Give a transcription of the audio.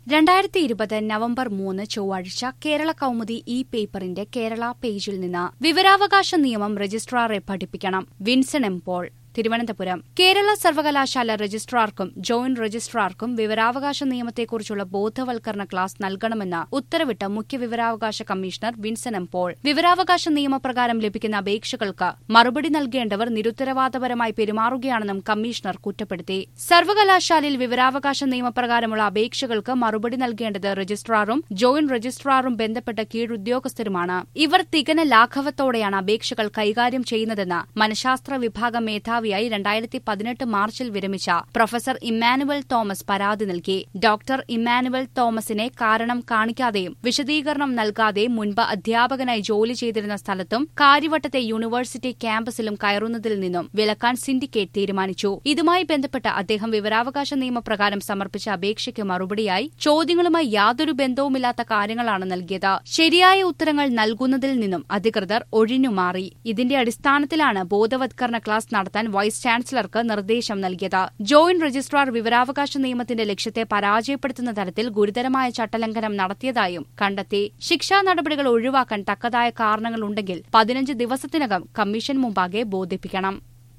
രണ്ടായിരത്തി ഇരുപത് നവംബർ മൂന്ന് ചൊവ്വാഴ്ച കേരള കൌമുദി ഇ പേപ്പറിന്റെ കേരള പേജിൽ നിന്ന് വിവരാവകാശ നിയമം രജിസ്ട്രാറെ പഠിപ്പിക്കണം വിൻസൺ എം പോൾ തിരുവനന്തപുരം കേരള സർവകലാശാല രജിസ്ട്രാർക്കും ജോയിന്റ് രജിസ്ട്രാർക്കും വിവരാവകാശ നിയമത്തെക്കുറിച്ചുള്ള ബോധവൽക്കരണ ക്ലാസ് നൽകണമെന്ന് ഉത്തരവിട്ട മുഖ്യ വിവരാവകാശ കമ്മീഷണർ വിൻസൻ എം പോൾ വിവരാവകാശ നിയമപ്രകാരം ലഭിക്കുന്ന അപേക്ഷകൾക്ക് മറുപടി നൽകേണ്ടവർ നിരുത്തരവാദപരമായി പെരുമാറുകയാണെന്നും കമ്മീഷണർ കുറ്റപ്പെടുത്തി സർവകലാശാലയിൽ വിവരാവകാശ നിയമപ്രകാരമുള്ള അപേക്ഷകൾക്ക് മറുപടി നൽകേണ്ടത് രജിസ്ട്രാറും ജോയിന്റ് രജിസ്ട്രാറും ബന്ധപ്പെട്ട കീഴുദ്യോഗസ്ഥരുമാണ് ഇവർ തികന ലാഘവത്തോടെയാണ് അപേക്ഷകൾ കൈകാര്യം ചെയ്യുന്നതെന്ന് മനഃശാസ്ത്ര വിഭാഗം മേധാവി മേധാവിയായി രണ്ടായിരത്തി പതിനെട്ട് മാർച്ചിൽ വിരമിച്ച പ്രൊഫസർ ഇമ്മാനുവൽ തോമസ് പരാതി നൽകി ഡോക്ടർ ഇമ്മാനുവൽ തോമസിനെ കാരണം കാണിക്കാതെയും വിശദീകരണം നൽകാതെയും മുൻപ് അധ്യാപകനായി ജോലി ചെയ്തിരുന്ന സ്ഥലത്തും കാര്യവട്ടത്തെ യൂണിവേഴ്സിറ്റി ക്യാമ്പസിലും കയറുന്നതിൽ നിന്നും വിലക്കാൻ സിൻഡിക്കേറ്റ് തീരുമാനിച്ചു ഇതുമായി ബന്ധപ്പെട്ട് അദ്ദേഹം വിവരാവകാശ നിയമപ്രകാരം സമർപ്പിച്ച അപേക്ഷയ്ക്ക് മറുപടിയായി ചോദ്യങ്ങളുമായി യാതൊരു ബന്ധവുമില്ലാത്ത കാര്യങ്ങളാണ് നൽകിയത് ശരിയായ ഉത്തരങ്ങൾ നൽകുന്നതിൽ നിന്നും അധികൃതർ ഒഴിഞ്ഞുമാറി ഇതിന്റെ അടിസ്ഥാനത്തിലാണ് ബോധവത്കരണ ക്ലാസ് നടത്താൻ വൈസ് ചാൻസലർക്ക് നിർദ്ദേശം നൽകിയത് ജോയിന്റ് രജിസ്ട്രാർ വിവരാവകാശ നിയമത്തിന്റെ ലക്ഷ്യത്തെ പരാജയപ്പെടുത്തുന്ന തരത്തിൽ ഗുരുതരമായ ചട്ടലംഘനം നടത്തിയതായും കണ്ടെത്തി ശിക്ഷാ നടപടികൾ ഒഴിവാക്കാൻ തക്കതായ കാരണങ്ങളുണ്ടെങ്കിൽ പതിനഞ്ച് ദിവസത്തിനകം കമ്മീഷൻ മുമ്പാകെ ബോധിപ്പിക്കണം